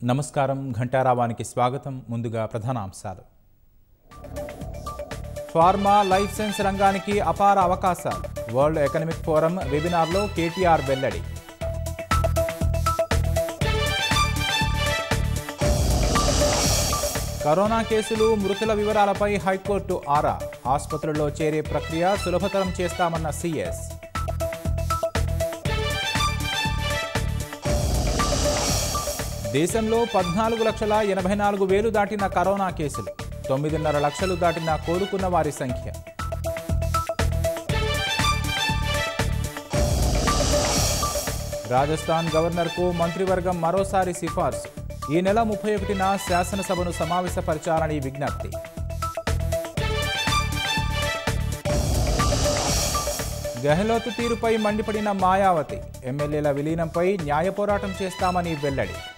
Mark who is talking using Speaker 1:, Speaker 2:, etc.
Speaker 1: నమస్కారం ఘంటారావానికి స్వాగతం ముందుగా ప్రధానాంశాలు ఫార్మా లైఫ్ సైన్స్ రంగానికి అపార అవకాశాలు వరల్డ్ ఎకనమిక్ ఫోరం వెబినార్లో కేటీఆర్ వెల్లడి కరోనా కేసులు మృతుల వివరాలపై హైకోర్టు ఆరా ఆసుపత్రుల్లో చేరే ప్రక్రియ సులభతరం చేస్తామన్న సీఎస్ దేశంలో పద్నాలుగు లక్షల ఎనభై నాలుగు వేలు దాటిన కరోనా కేసులు తొమ్మిదిన్నర లక్షలు దాటిన కోలుకున్న వారి సంఖ్య రాజస్థాన్ గవర్నర్కు మంత్రివర్గం మరోసారి సిఫార్సు ఈ నెల ముప్పై ఒకటిన శాసనసభను సమావేశపరచాలని విజ్ఞప్తి గెహ్లోత్ తీరుపై మండిపడిన మాయావతి ఎమ్మెల్యేల విలీనంపై న్యాయ పోరాటం చేస్తామని వెల్లడి